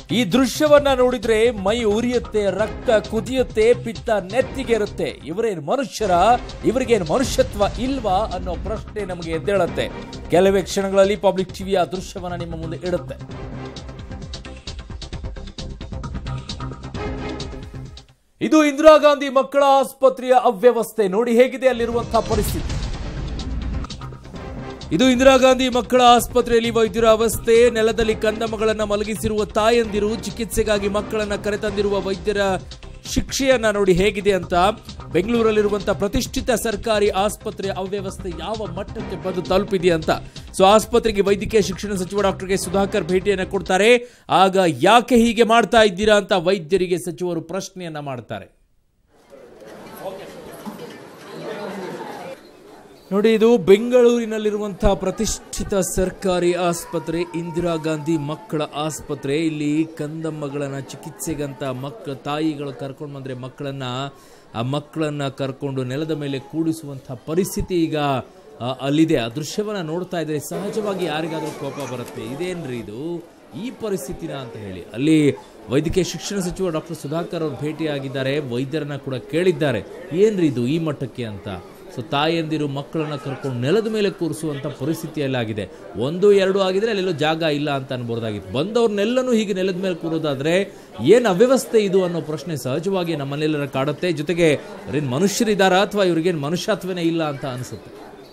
ಈ ದೃಶ್ಯವನ್ನ ನೋಡಿದ್ರೆ ಮೈ ಉರಿಯುತ್ತೆ ರಕ್ತ ಕುದಿಯುತ್ತೆ ಪಿತ್ತ ನೆತ್ತಿಗೇರುತ್ತೆ ಇವರೇನು ಮನುಷ್ಯರ ಇವರಿಗೇನು ಮನುಷ್ಯತ್ವ ಇಲ್ವಾ ಅನ್ನೋ ಪ್ರಶ್ನೆ ನಮಗೆ ಎದ್ದೇಳುತ್ತೆ ಕೆಲವೇ ಕ್ಷಣಗಳಲ್ಲಿ ಪಬ್ಲಿಕ್ ಟಿವಿಯ ದೃಶ್ಯವನ್ನ ನಿಮ್ಮ ಮುಂದೆ ಇಡುತ್ತೆ ಇದು ಇಂದಿರಾ ಗಾಂಧಿ ಮಕ್ಕಳ ಆಸ್ಪತ್ರೆಯ ಅವ್ಯವಸ್ಥೆ ನೋಡಿ ಹೇಗಿದೆ ಅಲ್ಲಿರುವಂತಹ ಪರಿಸ್ಥಿತಿ ಇದು ಇಂದಿರಾ ಗಾಂಧಿ ಮಕ್ಕಳ ಆಸ್ಪತ್ರೆಯಲ್ಲಿ ವೈದ್ಯರ ಅವಸ್ಥೆ ನೆಲದಲ್ಲಿ ಕಂದಮ್ಮಗಳನ್ನ ಮಲಗಿಸಿರುವ ತಾಯಂದಿರು ಚಿಕಿತ್ಸೆಗಾಗಿ ಮಕ್ಕಳನ್ನ ಕರೆತಂದಿರುವ ವೈದ್ಯರ ಶಿಕ್ಷೆಯನ್ನ ನೋಡಿ ಹೇಗಿದೆ ಅಂತ ಬೆಂಗಳೂರಲ್ಲಿರುವಂತಹ ಪ್ರತಿಷ್ಠಿತ ಸರ್ಕಾರಿ ಆಸ್ಪತ್ರೆಯ ಅವ್ಯವಸ್ಥೆ ಯಾವ ಮಟ್ಟಕ್ಕೆ ಬಂದು ತಲುಪಿದೆ ಅಂತ ಸೊ ಆಸ್ಪತ್ರೆಗೆ ವೈದ್ಯಕೀಯ ಶಿಕ್ಷಣ ಸಚಿವ ಡಾಕ್ಟರ್ ಕೆ ಸುಧಾಕರ್ ಭೇಟಿಯನ್ನ ಕೊಡ್ತಾರೆ ಆಗ ಯಾಕೆ ಹೀಗೆ ಮಾಡ್ತಾ ಇದ್ದೀರಾ ಅಂತ ವೈದ್ಯರಿಗೆ ಸಚಿವರು ಪ್ರಶ್ನೆಯನ್ನ ಮಾಡ್ತಾರೆ ನೋಡಿ ಇದು ಬೆಂಗಳೂರಿನಲ್ಲಿರುವಂತಹ ಪ್ರತಿಷ್ಠಿತ ಸರ್ಕಾರಿ ಆಸ್ಪತ್ರೆ ಇಂದಿರಾ ಗಾಂಧಿ ಮಕ್ಕಳ ಆಸ್ಪತ್ರೆ ಇಲ್ಲಿ ಕಂದಮ್ಮಗಳನ್ನ ಚಿಕಿತ್ಸೆಗಂತ ಮಕ್ಕಳ ತಾಯಿಗಳು ಕರ್ಕೊಂಡು ಬಂದ್ರೆ ಮಕ್ಕಳನ್ನ ಆ ಮಕ್ಕಳನ್ನ ಕರ್ಕೊಂಡು ನೆಲದ ಮೇಲೆ ಕೂಡಿಸುವಂತಹ ಪರಿಸ್ಥಿತಿ ಈಗ ಆ, ಅಲ್ಲಿದೆ ಆ ದೃಶ್ಯವನ್ನ ನೋಡ್ತಾ ಇದ್ರೆ ಸಹಜವಾಗಿ ಯಾರಿಗಾದ್ರೂ ಕೋಪ ಬರುತ್ತೆ ಇದೇನ್ರಿ ಇದು ಈ ಪರಿಸ್ಥಿತಿನ ಅಂತ ಹೇಳಿ ಅಲ್ಲಿ ವೈದ್ಯಕೀಯ ಶಿಕ್ಷಣ ಸಚಿವ ಡಾಕ್ಟರ್ ಸುಧಾಕರ್ ಅವರು ಭೇಟಿಯಾಗಿದ್ದಾರೆ ವೈದ್ಯರನ್ನ ಕೂಡ ಕೇಳಿದ್ದಾರೆ ಏನ್ರಿ ಇದು ಈ ಮಟ್ಟಕ್ಕೆ ಅಂತ ಸೊ ತಾಯಂದಿರು ಮಕ್ಕಳನ್ನ ಕರ್ಕೊಂಡು ನೆಲದ ಮೇಲೆ ಕೂರಿಸುವಂತ ಪರಿಸ್ಥಿತಿಯಲ್ಲಾಗಿದೆ ಒಂದು ಎರಡು ಆಗಿದ್ರೆ ಅಲ್ಲೆಲ್ಲೋ ಜಾಗ ಇಲ್ಲ ಅಂತ ಅನ್ಬೋದಾಗಿತ್ತು ಬಂದವ್ರನ್ನೆಲ್ಲನೂ ಹೀಗೆ ನೆಲದ ಮೇಲೆ ಕೂರೋದಾದ್ರೆ ಏನ್ ಅವ್ಯವಸ್ಥೆ ಇದು ಅನ್ನೋ ಪ್ರಶ್ನೆ ಸಹಜವಾಗಿ ನಮ್ಮನ್ನೆಲ್ಲರ ಕಾಡುತ್ತೆ ಜೊತೆಗೆ ಅವ್ರೇನ್ ಮನುಷ್ಯರಿದ್ದಾರಾ ಅಥವಾ ಇವ್ರಿಗೇನು ಮನುಷ್ಯತ್ವನೇ ಇಲ್ಲ ಅಂತ ಅನಿಸುತ್ತೆ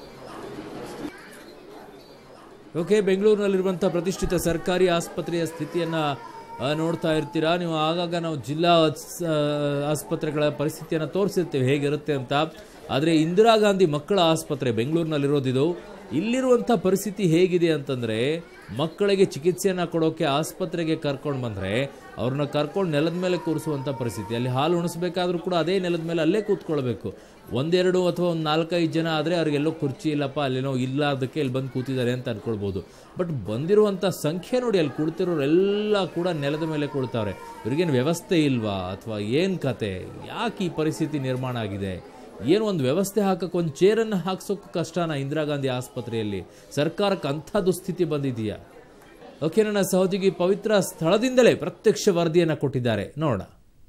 ಓಕೆ ಬೆಂಗಳೂರಿನಲ್ಲಿರುವಂಥ ಪ್ರತಿಷ್ಠಿತ ಸರ್ಕಾರಿ ಆಸ್ಪತ್ರೆಯ ಸ್ಥಿತಿಯನ್ನ ಆ, ನೋಡ್ತಾ ಇರ್ತೀರಾ ನೀವು ಆಗಾಗ ನಾವು ಜಿಲ್ಲಾ ಆಸ್- ಆಸ್ಪತ್ರೆಗಳ ಪರಿಸ್ಥಿತಿಯನ್ನು ತೋರಿಸಿರ್ತೀವಿ ಹೇಗಿರುತ್ತೆ ಅಂತ ಆದರೆ ಇಂದಿರಾ ಗಾಂಧಿ ಮಕ್ಕಳ ಆಸ್ಪತ್ರೆ ಬೆಂಗಳೂರಿನಲ್ಲಿರೋದಿದು ಇಲ್ಲಿರುವಂಥ ಪರಿಸ್ಥಿತಿ ಹೇಗಿದೆ ಅಂತಂದರೆ ಮಕ್ಕಳಿಗೆ ಚಿಕಿತ್ಸೆಯನ್ನು ಕೊಡೋಕೆ ಆಸ್ಪತ್ರೆಗೆ ಕರ್ಕೊಂಡು ಬಂದರೆ ಅವ್ರನ್ನ ಕರ್ಕೊಂಡು ನೆಲದ ಮೇಲೆ ಕೂರಿಸುವಂಥ ಪರಿಸ್ಥಿತಿ ಅಲ್ಲಿ ಹಾಲು ಉಣಿಸ್ಬೇಕಾದ್ರೂ ಕೂಡ ಅದೇ ನೆಲದ ಮೇಲೆ ಅಲ್ಲೇ ಕೂತ್ಕೊಳ್ಬೇಕು ಒಂದೆರಡು ಅಥವಾ ಒಂದು ನಾಲ್ಕೈದು ಜನ ಆದರೆ ಅವ್ರಿಗೆಲ್ಲೋ ಕುರ್ಚಿ ಇಲ್ಲಪ್ಪ ಅಲ್ಲೇನೋ ಇಲ್ಲ ಅದಕ್ಕೆ ಇಲ್ಲಿ ಬಂದು ಕೂತಿದ್ದಾರೆ ಅಂತ ಅನ್ಕೊಳ್ಬೋದು ಬಟ್ ಬಂದಿರುವಂಥ ಸಂಖ್ಯೆ ನೋಡಿ ಅಲ್ಲಿ ಕುಳಿತಿರೋರೆಲ್ಲ ಕೂಡ ನೆಲದ ಮೇಲೆ ಕುಳಿತವ್ರೆ ಇವ್ರಿಗೇನು ವ್ಯವಸ್ಥೆ ಇಲ್ವಾ ಅಥವಾ ಏನು ಕತೆ ಯಾಕೆ ಈ ಪರಿಸ್ಥಿತಿ ನಿರ್ಮಾಣ ಆಗಿದೆ ಏನು ಒಂದು ವ್ಯವಸ್ಥೆ ಹಾಕಕ್ಕೆ ಒಂದು ಚೇರನ್ನು ಹಾಕ್ಸೋಕೆ ಕಷ್ಟನಾ ಇಂದಿರಾ ಗಾಂಧಿ ಆಸ್ಪತ್ರೆಯಲ್ಲಿ ಸರ್ಕಾರಕ್ಕೆ ಅಂಥ ದುಸ್ಥಿತಿ ಬಂದಿದೆಯಾ ಓಕೆ ನನ್ನ ಸಹೋದರಿ ಪವಿತ್ರ ಸ್ಥಳದಿಂದಲೇ ಪ್ರತ್ಯಕ್ಷ ವರದಿಯನ್ನು ಕೊಟ್ಟಿದ್ದಾರೆ ನೋಡೋಣ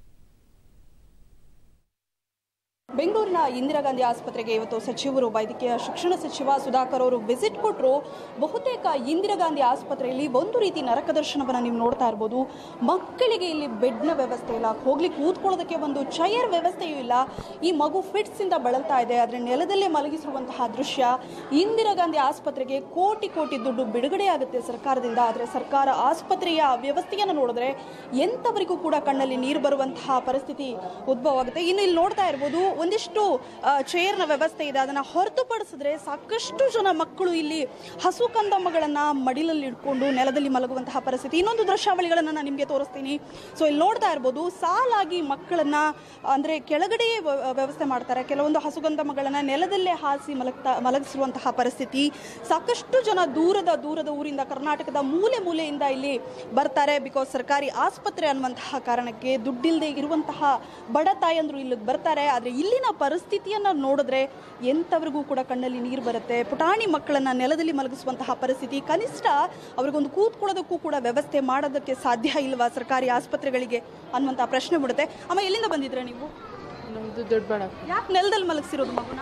ಬೆಂಗಳೂರಿನ ಇಂದಿರಾ ಗಾಂಧಿ ಆಸ್ಪತ್ರೆಗೆ ಇವತ್ತು ಸಚಿವರು ವೈದ್ಯಕೀಯ ಶಿಕ್ಷಣ ಸಚಿವ ಸುಧಾಕರ್ ಅವರು ವಿಸಿಟ್ ಕೊಟ್ಟರು ಬಹುತೇಕ ಇಂದಿರಾ ಗಾಂಧಿ ಆಸ್ಪತ್ರೆಯಲ್ಲಿ ಒಂದು ರೀತಿ ನರಕ ದರ್ಶನವನ್ನು ನೀವು ನೋಡ್ತಾ ಇರ್ಬೋದು ಮಕ್ಕಳಿಗೆ ಇಲ್ಲಿ ಬೆಡ್ನ ವ್ಯವಸ್ಥೆ ಇಲ್ಲ ಹೋಗ್ಲಿಕ್ಕೆ ಕೂತ್ಕೊಳ್ಳೋದಕ್ಕೆ ಒಂದು ಚೇರ್ ವ್ಯವಸ್ಥೆಯೂ ಇಲ್ಲ ಈ ಮಗು ಫಿಟ್ಸ್ ಇಂದ ಬಳಲ್ತಾ ಇದೆ ಆದರೆ ನೆಲದಲ್ಲೇ ಮಲಗಿಸಿರುವಂತಹ ದೃಶ್ಯ ಇಂದಿರಾ ಗಾಂಧಿ ಆಸ್ಪತ್ರೆಗೆ ಕೋಟಿ ಕೋಟಿ ದುಡ್ಡು ಬಿಡುಗಡೆ ಆಗುತ್ತೆ ಸರ್ಕಾರದಿಂದ ಆದರೆ ಸರ್ಕಾರ ಆಸ್ಪತ್ರೆಯ ವ್ಯವಸ್ಥೆಯನ್ನು ನೋಡಿದ್ರೆ ಎಂಥವರಿಗೂ ಕೂಡ ಕಣ್ಣಲ್ಲಿ ನೀರು ಬರುವಂತಹ ಪರಿಸ್ಥಿತಿ ಉದ್ಭವ ಆಗುತ್ತೆ ಇನ್ನು ಇಲ್ಲಿ ನೋಡ್ತಾ ಇರ್ಬೋದು ಒಂದಿಷ್ಟು ಆ, ಚೇರ್ನ ವ್ಯವಸ್ಥೆ ಇದೆ ಅದನ್ನು ಹೊರತುಪಡಿಸಿದ್ರೆ ಸಾಕಷ್ಟು ಜನ ಮಕ್ಕಳು ಇಲ್ಲಿ ಹಸು ಕಂದಮ್ಮಗಳನ್ನು ಮಡಿಲಲ್ಲಿ ಇಟ್ಕೊಂಡು ನೆಲದಲ್ಲಿ ಮಲಗುವಂತಹ ಪರಿಸ್ಥಿತಿ ಇನ್ನೊಂದು ದೃಶ್ಯಾವಳಿಗಳನ್ನು ನಾನು ನಿಮಗೆ ತೋರಿಸ್ತೀನಿ ಸೊ ಇಲ್ಲಿ ನೋಡ್ತಾ ಇರ್ಬೋದು ಸಾಲಾಗಿ ಮಕ್ಕಳನ್ನ ಅಂದರೆ ಕೆಳಗಡೆಯೇ ವ್ಯ- ವ್ಯವಸ್ಥೆ ಮಾಡ್ತಾರೆ ಕೆಲವೊಂದು ಹಸುಗಂಧಮಗಳನ್ನು ನೆಲದಲ್ಲೇ ಹಾಸಿ ಮಲಗ್ತಾ ಮಲಗಿಸುವಂತಹ ಪರಿಸ್ಥಿತಿ ಸಾಕಷ್ಟು ಜನ ದೂರದ ದೂರದ ಊರಿಂದ ಕರ್ನಾಟಕದ ಮೂಲೆ ಮೂಲೆಯಿಂದ ಇಲ್ಲಿ ಬರ್ತಾರೆ ಬಿಕಾಸ್ ಸರ್ಕಾರಿ ಆಸ್ಪತ್ರೆ ಅನ್ನುವಂತಹ ಕಾರಣಕ್ಕೆ ದುಡ್ಡಿಲ್ಲದೆ ಇರುವಂತಹ ಬಡ ತಾಯಂದ್ರು ಇಲ್ಲಿಗೆ ಬರ್ತಾರೆ ಆದರೆ ಇಲ್ಲಿನ ಪರಿಸ್ಥಿತಿಯನ್ನು ನೋಡಿದ್ರೆ ಎಂಥವ್ರಿಗೂ ಕೂಡ ಕಣ್ಣಲ್ಲಿ ನೀರು ಬರುತ್ತೆ ಪುಟಾಣಿ ಮಕ್ಕಳನ್ನ ನೆಲದಲ್ಲಿ ಮಲಗಿಸುವಂತಹ ಪರಿಸ್ಥಿತಿ ಕನಿಷ್ಠ ಅವ್ರಿಗೊಂದು ಕೂತ್ಕೊಳ್ಳೋದಕ್ಕೂ ಕೂಡ ವ್ಯವಸ್ಥೆ ಮಾಡೋದಕ್ಕೆ ಸಾಧ್ಯ ಇಲ್ವಾ ಸರ್ಕಾರಿ ಆಸ್ಪತ್ರೆಗಳಿಗೆ ಅನ್ನುವಂಥ ಪ್ರಶ್ನೆ ಬಿಡುತ್ತೆ ಆಮೇಲೆ ಎಲ್ಲಿಂದ ಬಂದಿದ್ರೆ ನೀವು ನಮ್ದು ದೊಡ್ಡಬಳ್ಳಾಪುರ ಯಾಕೆ ನೆಲದಲ್ಲಿ ಮಲಗಿಸಿರೋದು ಮಗುನ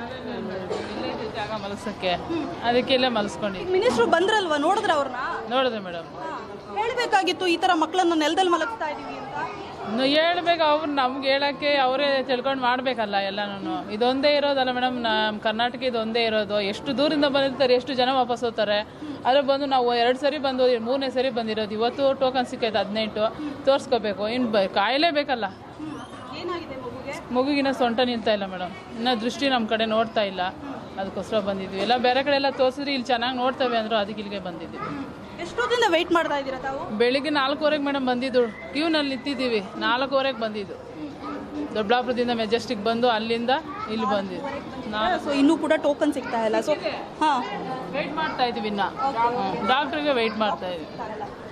ಇಲ್ಲೇ ಜಾಗ ಮಲಗ್ಸಕ್ಕೆ ಅದಕ್ಕೆಲ್ಲ ಮಲಸ್ಕೊಂಡಿದ್ವಿ ಮಿನಿಸ್ಟ್ರು ಬಂದ್ರಲ್ವಾ ನೋಡಿದ್ರ ಅವ್ರನ್ನ ನೋಡಿದೆ ಮೇಡಮ್ ಹೇಳಬೇಕಾಗಿತ್ತು ಈ ತರ ಮಕ್ಕಳನ್ನ ನೆಲದಲ್ಲಿ ಮಲಗಿಸ್ತಾ ಇದೀವಿ ಅಂತ ಇನ್ನು ಹೇಳ್ಬೇಕು ಅವ್ರು ನಮ್ಗೆ ಹೇಳಕ್ಕೆ ಅವರೇ ತಿಳ್ಕೊಂಡು ಮಾಡ್ಬೇಕಲ್ಲ ಎಲ್ಲನೂ ಇದೊಂದೇ ಇರೋದಲ್ಲ ಮೇಡಮ್ ನಮ್ಮ ಕರ್ನಾಟಕ ಇದೊಂದೇ ಇರೋದು ಎಷ್ಟು ದೂರಿಂದ ಬಂದಿರ್ತಾರೆ ಎಷ್ಟು ಜನ ವಾಪಸ್ ಹೋಗ್ತಾರೆ ಅದ್ರ ಬಂದು ನಾವು ಎರಡು ಸರಿ ಬಂದು ಮೂರನೇ ಸರಿ ಬಂದಿರೋದು ಇವತ್ತು ಟೋಕನ್ ಸಿಕ್ಕೈತೆ ಹದಿನೆಂಟು ತೋರಿಸ್ಕೋಬೇಕು ಇನ್ನು ಬ ಕಾಯಲೇಬೇಕಲ್ಲ ಏನಾಗಿದೆ ಮಗುಗೆ ಮಗುಗಿನ ಸೊಂಟ ನಿಲ್ತಾ ಇಲ್ಲ ಮೇಡಮ್ ಇನ್ನು ದೃಷ್ಟಿ ನಮ್ಮ ಕಡೆ ನೋಡ್ತಾ ಇಲ್ಲ ಅದಕ್ಕೋಸ್ಕರ ಬಂದಿದ್ವಿ ಎಲ್ಲ ಬೇರೆ ಕಡೆ ಎಲ್ಲ ತೋರಿಸಿದ್ರೆ ಇಲ್ಲಿ ಚೆನ್ನಾಗಿ ನೋಡ್ತೇವೆ ಅಂದ್ರು ಅದಕ್ಕೆ ಇಲ್ಲಿಗೆ ಬಂದಿದ್ವಿ ಎಷ್ಟೊತ್ತಿಂದ ವೆಯ್ಟ್ ಮಾಡ್ತಾ ಇದ್ದೀರಾ ತಾವು ಬೆಳಿಗ್ಗೆ ನಾಲ್ಕೂವರೆಗೆ ಮೇಡಮ್ ಬಂದಿದ್ದು ಕ್ಯೂನಲ್ಲಿ ನಿಂತಿದ್ದೀವಿ ನಾಲ್ಕೂವರೆಗೆ ಬಂದಿದ್ದು ದೊಡ್ಡಬಳ್ಳಾಪುರದಿಂದ ಮೆಜೆಸ್ಟಿಕ್ ಬಂದು ಅಲ್ಲಿಂದ ಇಲ್ಲಿ ಬಂದಿದ್ದು ನಾ ಸೊ ಇನ್ನೂ ಕೂಡ ಟೋಕನ್ ಸಿಗ್ತಾ ಇಲ್ಲ ಸೊ ಹಾ ವೆಯ್ಟ್ ಮಾಡ್ತಾ ಇದೀವಿ ಇನ್ನ ಡಾಕ್ಟ್ರಿಗೆ ವೆಯ್ಟ್ ಮಾಡ್ತಾ ಇದೀವಿ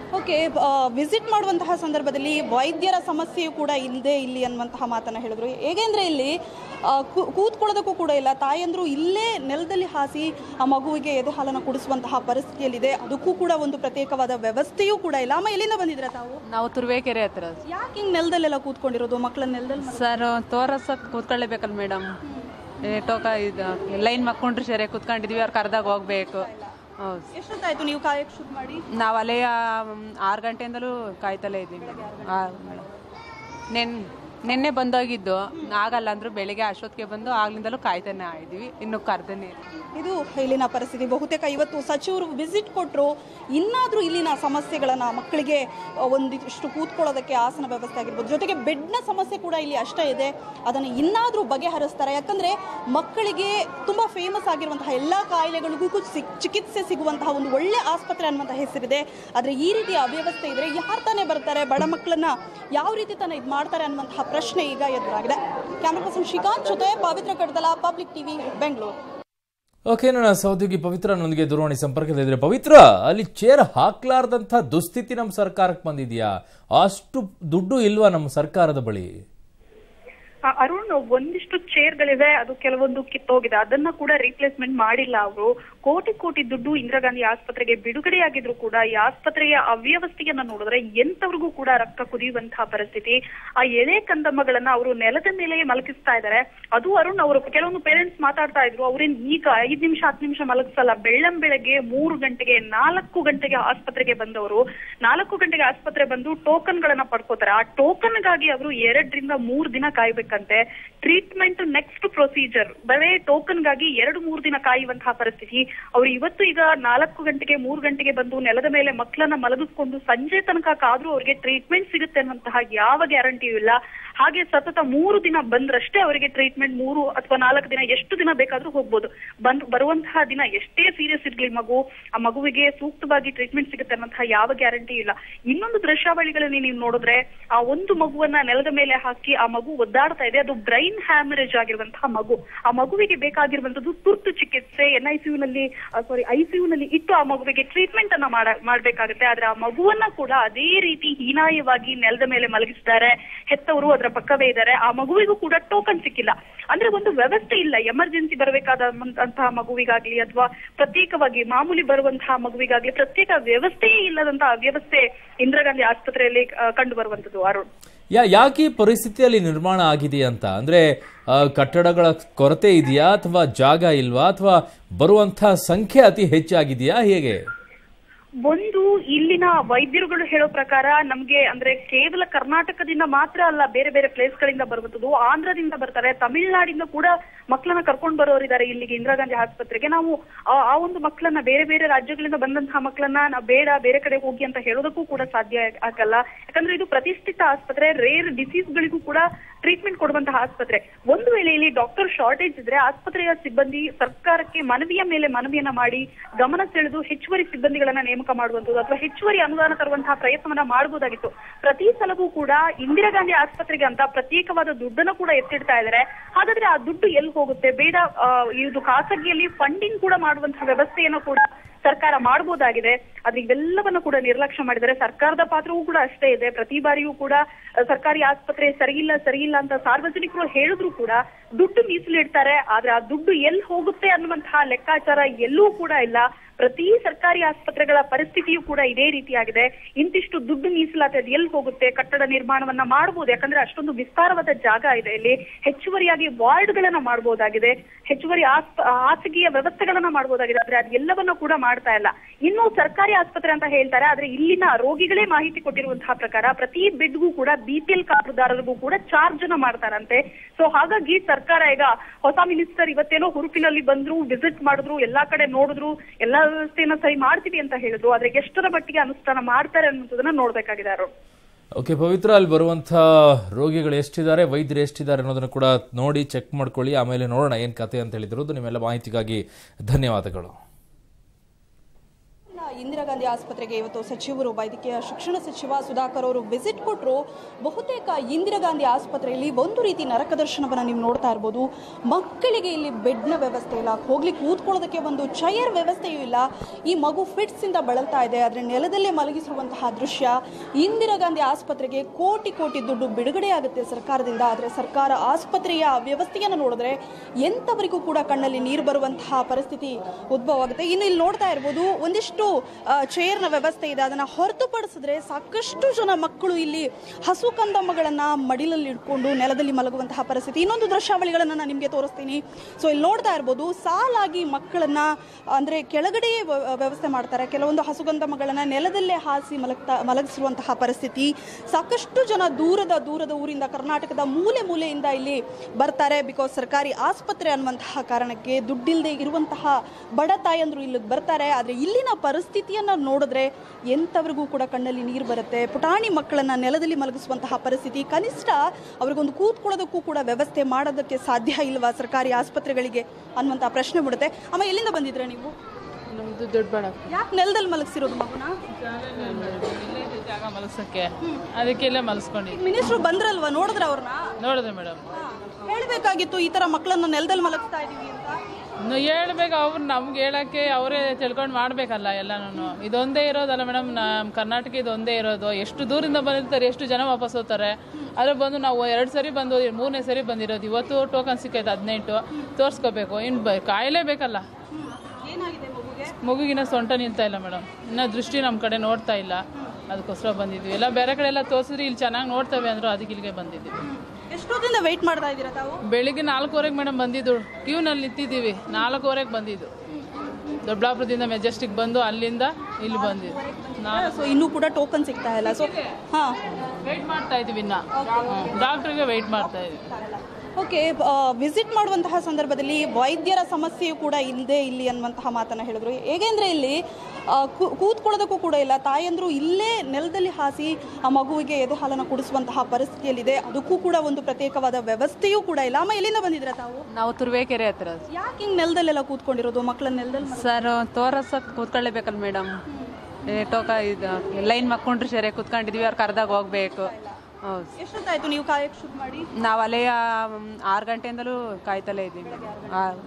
ಓಕೆ ವಿಸಿಟ್ ಮಾಡುವಂತಹ ಸಂದರ್ಭದಲ್ಲಿ ವೈದ್ಯರ ಸಮಸ್ಯೆಯು ಕೂಡ ಇಲ್ಲದೆ ಇಲ್ಲಿ ಅನ್ನುವಂತಹ ಮಾತನ್ನು ಹೇಳಿದ್ರು ಹೇಗೆಂದರೆ ಇಲ್ಲಿ ಆ, ಕೂ- ಕೂತ್ಕೊಳ್ಳೋದಕ್ಕೂ ಕೂಡ ಇಲ್ಲ ತಾಯಂದ್ರು ಇಲ್ಲೇ ನೆಲದಲ್ಲಿ ಹಾಸಿ ಆ ಮಗುವಿಗೆ ಎದೆ ಹಾಲನ್ನು ಕುಡಿಸುವಂತಹ ಪರಿಸ್ಥಿತಿಯಲ್ಲಿದೆ ಅದಕ್ಕೂ ಕೂಡ ಒಂದು ಪ್ರತ್ಯೇಕವಾದ ವ್ಯವಸ್ಥೆಯೂ ಕೂಡ ಇಲ್ಲ ಅಮ್ಮ ಎಲ್ಲಿಂದ ಬಂದಿದ್ರ ತಾವು ನಾವು ತುರುವೇಕೆರೆ ಹತ್ರ ಯಾಕೆ ಹಿಂಗೆ ನೆಲದಲ್ಲೆಲ್ಲ ಕೂತ್ಕೊಂಡಿರೋದು ಮಕ್ಕಳ ನೆಲದಲ್ಲಿ ಸರ್ ತೋರಸಕ್ ಕೂತ್ಕೊಳ್ಳೇಬೇಕಲ್ಲ ಮೇಡಮ್ ಟೋಕ ಇದು ಲೈನ್ ಮಕ್ಕೊಂಡ್ರೆ ಸರಿ ಕೂತ್ಕೊಂಡಿದ್ವಿ ಅವ್ರು ಕರ್ದಾಗ ಹೋಗ್ಬೇಕು ಹೌದು ಎಷ್ಟೊತ್ತಾಯ್ತು ನೀವು ಕಾಯಕ್ಕೆ ಶುರು ಮಾಡಿ ನಾವು ಅಲ್ಲೇ ಆರು ಗಂಟೆಯಿಂದಲೂ ಕಾಯ್ತಲೇ ಇದ್ದೀವಿ ಹಾಂ ಮೇಡಮ್ ನೆನ್ ನಿನ್ನೆ ಬಂದೋಗಿದ್ದು ಆಗಲ್ಲ ಅಂದ್ರು ಬೆಳಿಗ್ಗೆ ಅಷ್ಟೊತ್ತಿಗೆ ಬಂದು ಆಗ್ಲಿಂದಲೂ ಕಾಯ್ತಾನೆ ಇದ್ದೀವಿ ಇನ್ನು ಕರ್ದನೇ ಇದು ಇಲ್ಲಿನ ಪರಿಸ್ಥಿತಿ ಬಹುತೇಕ ಇವತ್ತು ಸಚಿವರು ವಿಸಿಟ್ ಕೊಟ್ಟರು ಇನ್ನಾದರೂ ಇಲ್ಲಿನ ಸಮಸ್ಯೆಗಳನ್ನು ಮಕ್ಕಳಿಗೆ ಆ, ಒಂದಿಷ್ಟು ಕೂತ್ಕೊಳ್ಳೋದಕ್ಕೆ ಆಸನ ವ್ಯವಸ್ಥೆ ಆಗಿರ್ಬೋದು ಜೊತೆಗೆ ಬೆಡ್ನ ಸಮಸ್ಯೆ ಕೂಡ ಇಲ್ಲಿ ಅಷ್ಟೇ ಇದೆ ಅದನ್ನು ಇನ್ನಾದರೂ ಬಗೆಹರಿಸ್ತಾರೆ ಯಾಕಂದರೆ ಮಕ್ಕಳಿಗೆ ತುಂಬ ಫೇಮಸ್ ಆಗಿರುವಂತಹ ಎಲ್ಲ ಕಾಯಿಲೆಗಳಿಗೂ ಕೂಡ ಸಿಕ್ ಚಿಕಿತ್ಸೆ ಸಿಗುವಂತಹ ಒಂದು ಒಳ್ಳೆ ಆಸ್ಪತ್ರೆ ಅನ್ನುವಂಥ ಹೆಸರಿದೆ ಆದರೆ ಈ ರೀತಿಯ ಅವ್ಯವಸ್ಥೆ ಇದ್ದರೆ ಯಾರು ತಾನೇ ಬರ್ತಾರೆ ಬಡ ಮಕ್ಕಳನ್ನ ಯಾವ ರೀತಿ ತಾನೇ ಇದು ಮಾಡ್ತಾರೆ ಅನ್ನುವಂತಹ ಪ್ರಶ್ನೆ ಈಗ ಎದುರಾಗಿದೆ ಕ್ಯಾಮ್ರಾ ಪರ್ಸನ್ ಶ್ರೀಕಾಂತ್ ಜೊತೆ ಪವಿತ್ರ ಕಡ್ದಲ ಪಬ್ಲಿಕ್ ಟಿವಿ ಬೆಂಗಳೂರು ಓಕೆ ನನ್ನ ಸಹೋದ್ಯೋಗಿ ಪವಿತ್ರ ನೊಂದಿಗೆ ದೂರವಾಣಿ ಸಂಪರ್ಕದಲ್ಲಿದ್ರೆ ಪವಿತ್ರ ಅಲ್ಲಿ ಚೇರ್ ಹಾಕ್ಲಾರ್ದಂಥ ದುಸ್ಥಿತಿ ನಮ್ಮ ಸರ್ಕಾರಕ್ಕೆ ಬಂದಿದೆಯಾ ಅಷ್ಟು ದುಡ್ಡು ಇಲ್ವಾ ನಮ್ಮ ಸರ್ಕಾರದ ಬಳಿ ಆ, ಅರುಣ್ ಒಂದಿಷ್ಟು ಚೇರ್ಗಳಿವೆ ಅದು ಕೆಲವೊಂದು ಕಿತ್ತೋಗಿದೆ ಅದನ್ನ ಕೂಡ ರೀಪ್ಲೇಸ್ಮೆಂಟ್ ಮಾಡಿಲ್ಲ ಅವರು ಕೋಟಿ ಕೋಟಿ ದುಡ್ಡು ಇಂದಿರಾ ಗಾಂಧಿ ಆಸ್ಪತ್ರೆಗೆ ಬಿಡುಗಡೆಯಾಗಿದ್ರು ಕೂಡ ಈ ಆಸ್ಪತ್ರೆಯ ಅವ್ಯವಸ್ಥೆಯನ್ನ ನೋಡಿದ್ರೆ ಎಂತವ್ರಿಗೂ ಕೂಡ ರಕ್ತ ಕುದಿಯುವಂತಹ ಪರಿಸ್ಥಿತಿ ಆ ಎಳೆ ಕಂದಮ್ಮಗಳನ್ನ ಅವರು ನೆಲದ ಮೇಲೆ ಮಲಗಿಸ್ತಾ ಇದ್ದಾರೆ ಅದು ಅರುಣ್ ಅವರು ಕೆಲವೊಂದು ಪೇರೆಂಟ್ಸ್ ಮಾತಾಡ್ತಾ ಇದ್ರು ಅವ್ರೇನ್ ಈಗ ಐದ್ ನಿಮಿಷ ಹತ್ತು ನಿಮಿಷ ಮಲಗಿಸಲ್ಲ ಬೆಳ್ಳಂ ಬೆಳಗ್ಗೆ ಮೂರು ಗಂಟೆಗೆ ನಾಲ್ಕು ಗಂಟೆಗೆ ಆಸ್ಪತ್ರೆಗೆ ಬಂದವರು ನಾಲ್ಕು ಗಂಟೆಗೆ ಆಸ್ಪತ್ರೆ ಬಂದು ಟೋಕನ್ ಗಳನ್ನ ಪಡ್ಕೋತಾರೆ ಆ ಟೋಕನ್ ಗಾಗಿ ಅವರು ಎರಡರಿಂದ ಮೂರು ದಿನ ಕಾಯ್ಬೇಕಂತೆ ಟ್ರೀಟ್ಮೆಂಟ್ ನೆಕ್ಸ್ಟ್ ಪ್ರೊಸೀಜರ್ ಬರೇ ಟೋಕನ್ ಗಾಗಿ ಎರಡು ಮೂರು ದಿನ ಕಾಯುವಂತಹ ಪರಿಸ್ಥಿತಿ ಅವ್ರು ಇವತ್ತು ಈಗ ನಾಲ್ಕು ಗಂಟೆಗೆ ಮೂರು ಗಂಟೆಗೆ ಬಂದು ನೆಲದ ಮೇಲೆ ಮಕ್ಕಳನ್ನ ಮಲಗಿಸ್ಕೊಂಡು ಸಂಜೆ ತನಕ ಕಾದ್ರೂ ಅವ್ರಿಗೆ ಟ್ರೀಟ್ಮೆಂಟ್ ಸಿಗುತ್ತೆ ಅನ್ನುವಂತಹ ಯಾವ ಗ್ಯಾರಂಟಿಯೂ ಇಲ್ಲ ಹಾಗೆ ಸತತ ಮೂರು ದಿನ ಬಂದ್ರಷ್ಟೇ ಅವರಿಗೆ ಟ್ರೀಟ್ಮೆಂಟ್ ಮೂರು ಅಥವಾ ನಾಲ್ಕು ದಿನ ಎಷ್ಟು ದಿನ ಬೇಕಾದ್ರೂ ಹೋಗ್ಬೋದು ಬಂದ್ ಬರುವಂತಹ ದಿನ ಎಷ್ಟೇ ಸೀರಿಯಸ್ ಇರ್ಲಿ ಮಗು ಆ ಮಗುವಿಗೆ ಸೂಕ್ತವಾಗಿ ಟ್ರೀಟ್ಮೆಂಟ್ ಸಿಗುತ್ತೆ ಅನ್ನೋಂತಹ ಯಾವ ಗ್ಯಾರಂಟಿ ಇಲ್ಲ ಇನ್ನೊಂದು ದೃಶ್ಯಾವಳಿಗಳಲ್ಲಿ ನೀವು ನೋಡಿದ್ರೆ ಆ ಒಂದು ಮಗುವನ್ನ ನೆಲದ ಮೇಲೆ ಹಾಕಿ ಆ ಮಗು ಒದ್ದಾಡ್ತಾ ಇದೆ ಅದು ಬ್ರೈನ್ ಹ್ಯಾಮರೇಜ್ ಆಗಿರುವಂತಹ ಮಗು ಆ ಮಗುವಿಗೆ ಬೇಕಾಗಿರುವಂತದ್ದು ತುರ್ತು ಚಿಕಿತ್ಸೆ ಎನ್ ಐ ನಲ್ಲಿ ಸಾರಿ ಐ ನಲ್ಲಿ ಇಟ್ಟು ಆ ಮಗುವಿಗೆ ಟ್ರೀಟ್ಮೆಂಟ್ ಅನ್ನ ಮಾಡ ಮಾಡ್ಬೇಕಾಗುತ್ತೆ ಆದ್ರೆ ಆ ಮಗುವನ್ನ ಕೂಡ ಅದೇ ರೀತಿ ಹೀನಾಯವಾಗಿ ನೆಲದ ಮೇಲೆ ಮಲಗಿಸಿದ್ದಾರೆ ಹೆತ್ತವರು ಅದರ ಪಕ್ಕವೇ ಇದ್ದಾರೆ ಆ ಮಗುವಿಗೂ ಕೂಡ ಟೋಕನ್ ಸಿಕ್ಕಿಲ್ಲ ಅಂದ್ರೆ ಒಂದು ವ್ಯವಸ್ಥೆ ಇಲ್ಲ ಎಮರ್ಜೆನ್ಸಿ ಬರಬೇಕಾದಂತಹ ಮಗುವಿಗಾಗ್ಲಿ ಅಥವಾ ಪ್ರತ್ಯೇಕವಾಗಿ ಮಾಮೂಲಿ ಬರುವಂತಹ ಮಗುವಿಗಾಗ್ಲಿ ಪ್ರತ್ಯೇಕ ವ್ಯವಸ್ಥೆಯೇ ಇಲ್ಲದಂತಹ ಅವ್ಯವಸ್ಥೆ ಇಂದಿರಾ ಗಾಂಧಿ ಆಸ್ಪತ್ರೆಯಲ್ಲಿ ಆ, ಕಂಡು ಬರುವಂತದ್ದು ಅರುಣ್ ಯಾ ಯಾಕೆ ಈ ಪರಿಸ್ಥಿತಿಯಲ್ಲಿ ನಿರ್ಮಾಣ ಆಗಿದೆ ಅಂತ ಅಂದ್ರೆ ಆ, ಕಟ್ಟಡಗಳ ಕೊರತೆ ಇದೆಯಾ ಅಥವಾ ಜಾಗ ಇಲ್ವಾ ಅಥವಾ ಬರುವಂಥ ಸಂಖ್ಯೆ ಅತಿ ಹೆಚ್ಚಾಗಿದೆಯಾ ಹೇಗೆ ಒಂದು ಇಲ್ಲಿನ ವೈದ್ಯರುಗಳು ಹೇಳೋ ಪ್ರಕಾರ ನಮ್ಗೆ ಅಂದ್ರೆ ಕೇವಲ ಕರ್ನಾಟಕದಿಂದ ಮಾತ್ರ ಅಲ್ಲ ಬೇರೆ ಬೇರೆ ಪ್ಲೇಸ್ ಗಳಿಂದ ಬರುವಂತದ್ದು ಆಂಧ್ರದಿಂದ ಬರ್ತಾರೆ ತಮಿಳುನಾಡಿಂದ ಕೂಡ ಮಕ್ಕಳನ್ನ ಕರ್ಕೊಂಡು ಬರೋರಿದ್ದಾರೆ ಇಲ್ಲಿಗೆ ಇಂದಿರಾ ಗಾಂಧಿ ಆಸ್ಪತ್ರೆಗೆ ನಾವು ಆ- ಆ ಒಂದು ಮಕ್ಕಳನ್ನ ಬೇರೆ ಬೇರೆ ರಾಜ್ಯಗಳಿಂದ ಬಂದಂತಹ ಮಕ್ಕಳನ್ನ ನಾವು ಬೇಡ ಬೇರೆ ಕಡೆ ಹೋಗಿ ಅಂತ ಹೇಳೋದಕ್ಕೂ ಕೂಡ ಸಾಧ್ಯ ಆಗ್- ಆಗಲ್ಲ ಯಾಕಂದ್ರೆ ಇದು ಪ್ರತಿಷ್ಠಿತ ಆಸ್ಪತ್ರೆ ರೇರ್ ಡಿಸೀಸ್ ಗಳಿಗೂ ಕೂಡ ಟ್ರೀಟ್ಮೆಂಟ್ ಕೊಡುವಂತಹ ಆಸ್ಪತ್ರೆ ಒಂದು ವೇಳೆ ಇಲ್ಲಿ ಡಾಕ್ಟರ್ ಶಾರ್ಟೇಜ್ ಇದ್ರೆ ಆಸ್ಪತ್ರೆಯ ಸಿಬ್ಬಂದಿ ಸರ್ಕಾರಕ್ಕೆ ಮನವಿಯ ಮೇಲೆ ಮನವಿಯನ್ನ ಮಾಡಿ ಗಮನ ಸೆಳೆದು ಹೆಚ್ಚುವರಿ ಸಿಬ್ಬಂದಿಗಳನ್ನ ನೇಮಕ ಮಾಡುವಂತದ್ದು ಅಥವಾ ಹೆಚ್ಚುವರಿ ಅನುದಾನ ತರುವಂತಹ ಪ್ರಯತ್ನವನ್ನ ಮಾಡಬಹುದಾಗಿತ್ತು ಪ್ರತಿ ಸಲವೂ ಕೂಡ ಇಂದಿರಾ ಗಾಂಧಿ ಆಸ್ಪತ್ರೆಗೆ ಅಂತ ಪ್ರತ್ಯೇಕವಾದ ದುಡ್ಡನ್ನು ಕೂಡ ಎತ್ತಿಡ್ತಾ ಇದ್ದಾರೆ ಹಾಗಾದ್ರೆ ಆ ದುಡ್ಡು ಎಲ್ಲಿ ಹೋಗುತ್ತೆ ಬೇಡ ಆ, ಇದು ಖಾಸಗಿಯಲ್ಲಿ ಫಂಡಿಂಗ್ ಕೂಡ ಮಾಡುವಂತಹ ವ್ಯವಸ್ಥೆಯನ್ನು ಕೂಡ ಸರ್ಕಾರ ಮಾಡಬಹುದಾಗಿದೆ ಆದ್ರೆ ಇವೆಲ್ಲವನ್ನ ಕೂಡ ನಿರ್ಲಕ್ಷ್ಯ ಮಾಡಿದರೆ ಸರ್ಕಾರದ ಪಾತ್ರವೂ ಕೂಡ ಅಷ್ಟೇ ಇದೆ ಪ್ರತಿ ಬಾರಿಯೂ ಕೂಡ ಅಹ್, ಸರ್ಕಾರಿ ಆಸ್ಪತ್ರೆ ಸರಿಯಿಲ್ಲ ಸರಿಯಿಲ್ಲ ಅಂತ ಸಾರ್ವಜನಿಕರು ಹೇಳಿದ್ರು ಕೂಡ ದುಡ್ಡು ಮೀಸಲಿಡ್ತಾರೆ ಆದ್ರೆ ಆ ದುಡ್ಡು ಎಲ್ಲಿ ಹೋಗುತ್ತೆ ಅನ್ನುವಂತಹ ಲೆಕ್ಕಾಚಾರ ಎಲ್ಲೂ ಕೂಡ ಇಲ್ಲ ಪ್ರತಿ ಸರ್ಕಾರಿ ಆಸ್ಪತ್ರೆಗಳ ಪರಿಸ್ಥಿತಿಯೂ ಕೂಡ ಇದೇ ರೀತಿಯಾಗಿದೆ ಇಂತಿಷ್ಟು ದುಡ್ಡು ಮೀಸಲಾತಿ ಅದು ಎಲ್ಲಿ ಹೋಗುತ್ತೆ ಕಟ್ಟಡ ನಿರ್ಮಾಣವನ್ನ ಮಾಡಬಹುದು ಯಾಕಂದ್ರೆ ಅಷ್ಟೊಂದು ವಿಸ್ತಾರವಾದ ಜಾಗ ಇದೆ ಇಲ್ಲಿ ಹೆಚ್ಚುವರಿಯಾಗಿ ವಾರ್ಡ್ ಗಳನ್ನ ಮಾಡಬಹುದಾಗಿದೆ ಹೆಚ್ಚುವರಿ ಆಸ್ಪ ಹಾಸಿಗೆಯ ವ್ಯವಸ್ಥೆಗಳನ್ನ ಮಾಡಬಹುದಾಗಿದೆ ಆದ್ರೆ ಅದೆಲ್ಲವನ್ನ ಕೂಡ ಮಾಡ್ತಾ ಇಲ್ಲ ಇನ್ನು ಸರ್ಕಾರಿ ಆಸ್ಪತ್ರೆ ಅಂತ ಹೇಳ್ತಾರೆ ಆದ್ರೆ ಇಲ್ಲಿನ ರೋಗಿಗಳೇ ಮಾಹಿತಿ ಕೊಟ್ಟಿರುವಂತಹ ಪ್ರಕಾರ ಪ್ರತಿ ಬೆಡ್ಗೂ ಕೂಡ ಬಿಪಿಎಲ್ ಕಾರ್ಡುದಾರರಿಗೂ ಕೂಡ ಚಾರ್ಜ್ ಅನ್ನ ಮಾಡ್ತಾರಂತೆ ಸೊ ಹಾಗಾಗಿ ಸರ್ಕಾರ ಈಗ ಹೊಸ ಮಿನಿಸ್ಟರ್ ಇವತ್ತೇನೋ ಹುರುಪಿನಲ್ಲಿ ಬಂದ್ರು ವಿಸಿಟ್ ಮಾಡಿದ್ರು ಎಲ್ಲಾ ಕಡೆ ನೋಡಿದ್ರು ಎಲ್ಲಾ ವ್ಯವಸ್ಥೆಯನ್ನ ಸರಿ ಮಾಡ್ತೀವಿ ಅಂತ ಹೇಳಿದ್ರು ಆದ್ರೆ ಎಷ್ಟರ ಮಟ್ಟಿಗೆ ಅನುಷ್ಠಾನ ಮಾಡ್ತಾರೆ ಅನ್ನೋದನ್ನ ನೋಡ್ಬೇಕಾಗಿದೆ ಅವರು ಓಕೆ ಪವಿತ್ರ ಅಲ್ಲಿ ಬರುವಂಥ ರೋಗಿಗಳು ಎಷ್ಟಿದ್ದಾರೆ ವೈದ್ಯರು ಎಷ್ಟಿದ್ದಾರೆ ಅನ್ನೋದನ್ನು ಕೂಡ ನೋಡಿ ಚೆಕ್ ಮಾಡ್ಕೊಳ್ಳಿ ಆಮೇಲೆ ನೋಡೋಣ ಏನು ಕತೆ ಅಂತ ಹೇಳಿದ್ರು ನಿಮ್ಮೆಲ್ಲ ಮಾಹಿತಿಗಾಗಿ ಧನ್ಯವಾದಗಳು ಇಂದಿರಾ ಗಾಂಧಿ ಆಸ್ಪತ್ರೆಗೆ ಇವತ್ತು ಸಚಿವರು ವೈದ್ಯಕೀಯ ಶಿಕ್ಷಣ ಸಚಿವ ಸುಧಾಕರ್ ಅವರು ವಿಸಿಟ್ ಕೊಟ್ಟರು ಬಹುತೇಕ ಇಂದಿರಾ ಗಾಂಧಿ ಆಸ್ಪತ್ರೆಯಲ್ಲಿ ಒಂದು ರೀತಿ ನರಕದರ್ಶನವನ್ನು ನೀವು ನೋಡ್ತಾ ಇರ್ಬೋದು ಮಕ್ಕಳಿಗೆ ಇಲ್ಲಿ ಬೆಡ್ನ ವ್ಯವಸ್ಥೆ ಇಲ್ಲ ಹೋಗ್ಲಿಕ್ಕೆ ಕೂತ್ಕೊಳ್ಳೋದಕ್ಕೆ ಒಂದು ಚೈರ್ ವ್ಯವಸ್ಥೆಯೂ ಇಲ್ಲ ಈ ಮಗು ಫಿಟ್ಸ್ ಇಂದ ಬಳಲ್ತಾ ಇದೆ ಆದರೆ ನೆಲದಲ್ಲೇ ಮಲಗಿಸಿರುವಂತಹ ದೃಶ್ಯ ಇಂದಿರಾ ಗಾಂಧಿ ಆಸ್ಪತ್ರೆಗೆ ಕೋಟಿ ಕೋಟಿ ದುಡ್ಡು ಬಿಡುಗಡೆ ಆಗುತ್ತೆ ಸರ್ಕಾರದಿಂದ ಆದರೆ ಸರ್ಕಾರ ಆಸ್ಪತ್ರೆಯ ವ್ಯವಸ್ಥೆಯನ್ನು ನೋಡಿದ್ರೆ ಎಂಥವರಿಗೂ ಕೂಡ ಕಣ್ಣಲ್ಲಿ ನೀರು ಬರುವಂತಹ ಪರಿಸ್ಥಿತಿ ಉದ್ಭವ ಆಗುತ್ತೆ ಇನ್ನು ಇಲ್ಲಿ ನೋಡ್ತಾ ಇರ್ಬೋದು ಒಂದಿಷ್ಟು ಚೇರ್ನ ವ್ಯವಸ್ಥೆ ಇದೆ ಅದನ್ನು ಹೊರತುಪಡಿಸಿದ್ರೆ ಸಾಕಷ್ಟು ಜನ ಮಕ್ಕಳು ಇಲ್ಲಿ ಹಸು ಕಂದಮ್ಮಗಳನ್ನು ಮಡಿಲಲ್ಲಿ ಇಟ್ಕೊಂಡು ನೆಲದಲ್ಲಿ ಮಲಗುವಂತಹ ಪರಿಸ್ಥಿತಿ ಇನ್ನೊಂದು ದೃಶ್ಯಾವಳಿಗಳನ್ನು ನಾನು ನಿಮಗೆ ತೋರಿಸ್ತೀನಿ ಸೊ ಇಲ್ಲಿ ನೋಡ್ತಾ ಇರ್ಬೋದು ಸಾಲಾಗಿ ಮಕ್ಕಳನ್ನ ಅಂದರೆ ಕೆಳಗಡೆಯೇ ವ್ಯ- ವ್ಯವಸ್ಥೆ ಮಾಡ್ತಾರೆ ಕೆಲವೊಂದು ಹಸುಗಂದಮ್ಮಗಳನ್ನು ನೆಲದಲ್ಲೇ ಹಾಸಿ ಮಲಗ್ತಾ ಮಲಗಿಸಿರುವಂತಹ ಪರಿಸ್ಥಿತಿ ಸಾಕಷ್ಟು ಜನ ದೂರದ ದೂರದ ಊರಿಂದ ಕರ್ನಾಟಕದ ಮೂಲೆ ಮೂಲೆಯಿಂದ ಇಲ್ಲಿ ಬರ್ತಾರೆ ಬಿಕಾಸ್ ಸರ್ಕಾರಿ ಆಸ್ಪತ್ರೆ ಅನ್ನುವಂತಹ ಕಾರಣಕ್ಕೆ ದುಡ್ಡಿಲ್ಲದೆ ಇರುವಂತಹ ಬಡ ತಾಯಂದ್ರು ಇಲ್ಲಿಗೆ ಬರ್ತಾರೆ ಆದರೆ ಇಲ್ಲಿನ ಪರಿಸ್ಥಿತಿಯನ್ನು ನೋಡಿದ್ರೆ ಎಂಥವ್ರಿಗೂ ಕೂಡ ಕಣ್ಣಲ್ಲಿ ನೀರು ಬರುತ್ತೆ ಪುಟಾಣಿ ಮಕ್ಕಳನ್ನ ನೆಲದಲ್ಲಿ ಮಲಗಿಸುವಂತಹ ಪರಿಸ್ಥಿತಿ ಕನಿಷ್ಠ ಅವ್ರಿಗೊಂದು ಕೂತ್ಕೊಳ್ಳೋದಕ್ಕೂ ಕೂಡ ವ್ಯವಸ್ಥೆ ಮಾಡೋದಕ್ಕೆ ಸಾಧ್ಯ ಇಲ್ವಾ ಸರ್ಕಾರಿ ಆಸ್ಪತ್ರೆಗಳಿಗೆ ಅನ್ನುವಂಥ ಪ್ರಶ್ನೆ ಬಿಡುತ್ತೆ ಅಮ್ಮ ಎಲ್ಲಿಂದ ಬಂದಿದ್ರೆ ನೀವು ನಮ್ದು ದೊಡ್ಡ ಬೇಡ ಯಾಕೆ ನೆಲದಲ್ಲಿ ಮಲಗಿಸಿರೋದು ಮಗುನ ಜಾಗ ಮಲಗ್ಸಕ್ಕೆ ಅದಕ್ಕೆ ಇಲ್ಲೇ ಮಲಸ್ಕೊಂಡಿದ್ವಿ ಮಿನಿಸ್ಟ್ರು ಬಂದ್ರಲ್ವಾ ನೋಡಿದ್ರ ಅವ್ರನ್ನ ನೋಡಿದೆ ಮೇಡಮ್ ಹೇಳ್ಬೇಕಾಗಿತ್ತು ಈ ತರ ಮಕ್ಕಳನ್ನ ನೆಲದಲ್ಲಿ ಮಲಗಿಸ್ತಾ ಇದೀವಿ ಅಂತ ಇನ್ನು ಹೇಳ್ಬೇಕು ಅವ್ರು ನಮ್ಗೆ ಹೇಳಕ್ಕೆ ಅವರೇ ತಿಳ್ಕೊಂಡು ಮಾಡ್ಬೇಕಲ್ಲ ಎಲ್ಲಾನು ಇದೊಂದೇ ಇರೋದಲ್ಲ ಮೇಡಮ್ ನಮ್ಮ ಕರ್ನಾಟಕ ಇದೊಂದೇ ಇರೋದು ಎಷ್ಟು ದೂರಿಂದ ಬಂದಿರ್ತಾರೆ ಎಷ್ಟು ಜನ ವಾಪಸ್ ಹೋಗ್ತಾರೆ ಆದ್ರೆ ಬಂದು ನಾವು ಎರಡು ಸರಿ ಬಂದು ಮೂರನೇ ಸರಿ ಬಂದಿರೋದು ಇವತ್ತು ಟೋಕನ್ ಸಿಕ್ಕೈತೆ ಹದಿನೆಂಟು ತೋರಿಸ್ಕೋಬೇಕು ಇನ್ನು ಬ ಕಾಯಿಲೆ ಬೇಕಲ್ಲ ಏನಾಗಿದೆ ಮಗುಗೆ ಮಗುಗಿನ ಸೊಂಟ ನಿಲ್ತಾ ಇಲ್ಲ ಮೇಡಮ್ ಇನ್ನ ದೃಷ್ಟಿ ನಮ್ಮ ಕಡೆ ನೋಡ್ತಾ ಇಲ್ಲ ಅದಕ್ಕೋಸ್ಕರ ಬಂದಿದ್ವಿ ಎಲ್ಲ ಬೇರೆ ಕಡೆ ಎಲ್ಲ ತೋರಿಸಿದ್ರೆ ಇಲ್ಲಿ ಚೆನ್ನಾಗಿ ನೋಡ್ತೇವೆ ಅಂದ್ರು ಅದಕ್ಕೆ ಇಲ್ಲಿಗೆ ಬಂದಿದ್ವಿ ಎಷ್ಟೊತ್ತಿಂದ ವೆಯ್ಟ್ ಮಾಡ್ತಾ ಇದ್ದೀರಾ ತಾವು ಬೆಳಿಗ್ಗೆ ನಾಲ್ಕೂವರೆಗೆ ಮೇಡಮ್ ಬಂದಿದ್ದು ಕ್ಯೂನಲ್ಲಿ ನಿಂತಿದ್ದೀವಿ ನಾಲ್ಕೂವರೆಗೆ ಬಂದಿದ್ದು ದೊಡ್ಡಾಪುರದಿಂದ ಮೆಜೆಸ್ಟಿಕ್ ಬಂದು ಅಲ್ಲಿಂದ ಇಲ್ಲಿ ಬಂದಿದ್ದು ನಾವು ಸೊ ಇನ್ನೂ ಕೂಡ ಟೋಕನ್ ಸಿಗ್ತಾ ಇಲ್ಲ ಸೊ ಹಾ ವೆಯ್ಟ್ ಮಾಡ್ತಾ ಇದೀವಿ ಇನ್ನ ಡಾಕ್ಟ್ರಿಗೆ ವೆಯ್ಟ್ ಮಾಡ್ತಾ ಇದೀವಿ ಓಕೆ ವಿಸಿಟ್ ಮಾಡುವಂತಹ ಸಂದರ್ಭದಲ್ಲಿ ವೈದ್ಯರ ಸಮಸ್ಯೆಯು ಕೂಡ ಇಲ್ಲದೆ ಇಲ್ಲಿ ಅನ್ನುವಂತಹ ಮಾತನ್ನ ಹೇಳಿದ್ರು ಹೇಗೆಂದ್ರೆ ಇಲ್ಲಿ ಆ, ಕೂ- ಕೂತ್ಕೊಳ್ಳೋದಕ್ಕೂ ಕೂಡ ಇಲ್ಲ ತಾಯಂದ್ರು ಇಲ್ಲೇ ನೆಲದಲ್ಲಿ ಹಾಸಿ ಆ ಮಗುವಿಗೆ ಎದೆ ಹಾಲನ್ನು ಕುಡಿಸುವಂತಹ ಪರಿಸ್ಥಿತಿಯಲ್ಲಿದೆ ಅದಕ್ಕೂ ಕೂಡ ಒಂದು ಪ್ರತ್ಯೇಕವಾದ ವ್ಯವಸ್ಥೆಯೂ ಕೂಡ ಇಲ್ಲ ಅಮ್ಮ ಎಲ್ಲಿಂದ ಬಂದಿದ್ರ ತಾವು ನಾವು ತುರುವೇಕೆರೆ ಹತ್ರ ಯಾಕೆ ಹಿಂಗ್ ನೆಲದಲ್ಲೆಲ್ಲ ಕೂತ್ಕೊಂಡಿರೋದು ಮಕ್ಕಳ ನೆಲದಲ್ಲಿ ಮಲಗ್- ಸರ್ ತೋರಸಕ್ ಕೂತ್ಕೊಳ್ಳೇಬೇಕಲ್ಲ ಮೇಡಮ್ ಟೋಕ ಇದು ಲೈನ್ ಮಕ್ಕೊಂಡ್ರೆ ಸರಿ ಕೂತ್ಕೊಂಡಿದ್ವಿ ಅವ್ರು ಕರ್ದಾಗ ಹೋಗ್ಬೇಕು ಹೌದು ಎಷ್ಟೊತ್ತಾಯ್ತು ನೀವು ಕಾಯಕ್ಕೆ ಶುರು ಮಾಡಿ ನಾವು ಅಲ್ಲೇ ಆರು ಗಂಟೆಯಿಂದಲೂ ಕಾಯ್ತಲೇ ಇದ್ದೀವಿ ಮೇಡಮ್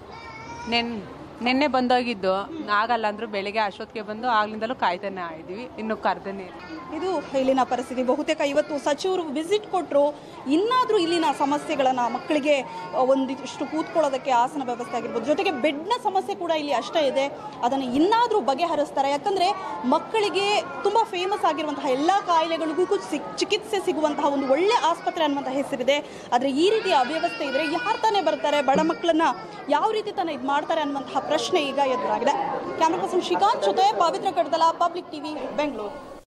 ನೆನ್ ನಿನ್ನೆ ಬಂದೋಗಿದ್ದು ಆಗಲ್ಲ ಅಂದ್ರು ಬೆಳಿಗ್ಗೆ ಅಷ್ಟೊತ್ತಿಗೆ ಬಂದು ಆಗ್ಲಿಂದಲೂ ಕಾಯ್ತಾನೆ ಇದ್ದೀವಿ ಇನ್ನು ಕರ್ದನೇ ಇಲ್ಲ. ಇದು ಇಲ್ಲಿನ ಪರಿಸ್ಥಿತಿ ಬಹುತೇಕ ಇವತ್ತು ಸಚಿವರು ವಿಸಿಟ್ ಕೊಟ್ಟರು ಇನ್ನಾದರೂ ಇಲ್ಲಿನ ಸಮಸ್ಯೆಗಳನ್ನು ಮಕ್ಕಳಿಗೆ ಆ, ಒಂದಿಷ್ಟು ಕೂತ್ಕೊಳ್ಳೋದಕ್ಕೆ ಆಸನ ವ್ಯವಸ್ಥೆ ಆಗಿರ್ಬೋದು ಜೊತೆಗೆ ಬೆಡ್ನ ಸಮಸ್ಯೆ ಕೂಡ ಇಲ್ಲಿ ಅಷ್ಟೇ ಇದೆ ಅದನ್ನು ಇನ್ನಾದರೂ ಬಗೆಹರಿಸ್ತಾರೆ ಯಾಕಂದರೆ ಮಕ್ಕಳಿಗೆ ತುಂಬ ಫೇಮಸ್ ಆಗಿರುವಂತಹ ಎಲ್ಲ ಕಾಯಿಲೆಗಳಿಗೂ ಸಿಕ್ ಚಿಕಿತ್ಸೆ ಸಿಗುವಂತಹ ಒಂದು ಒಳ್ಳೆ ಆಸ್ಪತ್ರೆ ಅನ್ನುವಂಥ ಹೆಸರಿದೆ ಆದರೆ ಈ ರೀತಿಯ ಅವ್ಯವಸ್ಥೆ ಇದ್ರೆ ಯಾರು ತಾನೇ ಬರ್ತಾರೆ ಬಡ ಮಕ್ಕಳನ್ನ ಯಾವ ರೀತಿ ತಾನೇ ಇದು ಮಾಡ್ತಾರೆ ಅನ್ನುವಂತಹ ಪ್ರಶ್ನೆ ಈಗ ಎದುರಾಗಿದೆ ಕ್ಯಾಮ್ರಾ ಪರ್ಸನ್ ಶ್ರೀಕಾಂತ್ ಜೊತೆ ಪವಿತ್ರ ಕಡ್ದಲ ಪಬ್ಲಿಕ್ ಟಿವಿ ಬೆಂಗಳೂರು